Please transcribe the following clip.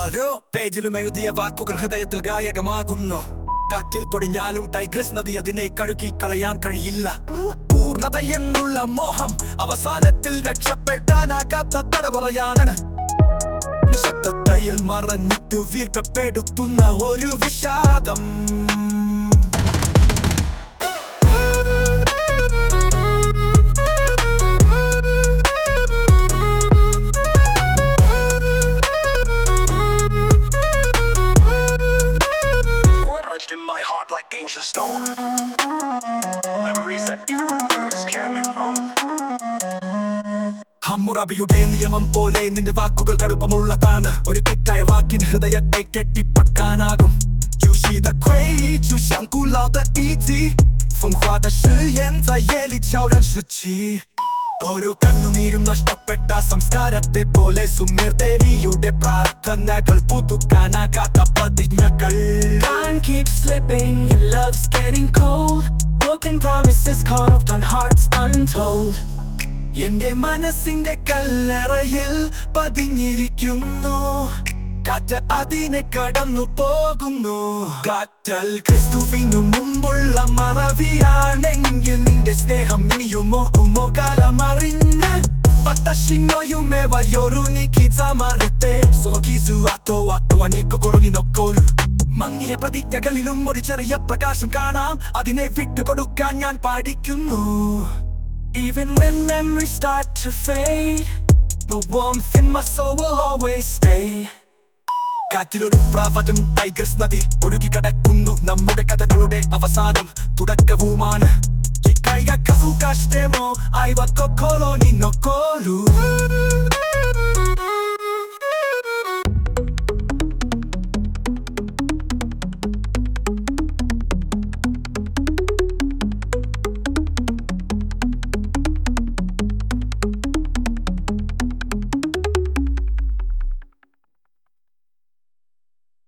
ഓരോ പേജിലും എഴുതിയ വാക്കുകൾ ഹൃദയത്തിൽ ഗായകമാകുന്നു കാറ്റിൽ പൊടിഞ്ഞാലും ടൈഗ്രസ് നദി അതിനെ കഴുകി കളയാൻ കഴിയില്ല പൂർണ്ണത എന്നുള്ള മോഹം അവസാനത്തിൽ രക്ഷപ്പെടാനാകാത്ത തടവറയാണ് നിശബ്ദതയിൽ മറഞ്ഞിട്ട് വീർക്കപ്പെടുത്തുന്ന ഒരു വിഷാദം Etched in my heart like ancient stone. Memories that first came in home. ഹമ്മുറബിയുടെ നിയമം പോലെ നിന്റെ വാക്കുകൾ കടുപ്പമുള്ളതാണ് ഒരു തെറ്റായ വാക്കിന് ഹൃദയത്തെ കെട്ടിപ്പക്കാനാകും 就习的亏，就像古老的遗迹，风化的誓言在夜里悄然拾起。ഓരോ കണ്ണുനീരും നഷ്ടപ്പെട്ട സംസ്കാരത്തെ പോലെ സുമേർ ദേവിയുടെ പ്രാർത്ഥനകൾ പുതുക്കാനാകാത്ത പ്രതിജ്ഞകൾ Time keeps slipping, your love's getting cold. Broken promises carved on hearts untold. എന്റെ മനസ്സിന്റെ കല്ലറയിൽ പതിഞ്ഞിരിക്കുന്നു കാറ്റ് അതിനെ കടന്നു പോകുന്നു കാറ്റൽ ക്രിസ്തുവിനു മുമ്പുള്ള മറവിയാണെങ്കിൽ നിന്റെ സ്നേഹം ഇനിയും മോഹമോ കാലമറിഞ്ഞ് പത്തശിങ്ങോയുമേവ യോരുനിക്കിzamarete Solo kisu ato ato ni kokoro ni nokkoru മങ്ങിയ പ്രതിജ്ഞകളിലും ഒരു ചെറിയ പ്രകാശം കാണാം അതിനെ വിട്ടുകൊടുക്കാൻ ഞാൻ പാടിക്കുന്നു Even when memories start to fade, the warmth in my soul will always stay. കാറ്റിലൊരു പ്രാവതം ടൈഗർസ് നദി ഒഴുകി കടക്കുന്നു നമ്മുടെ കഥകളുടെ അവസാനം തുടക്കവുമാണ് Kikaiga kafuka shite mo, ai wa kokoro ni nokoru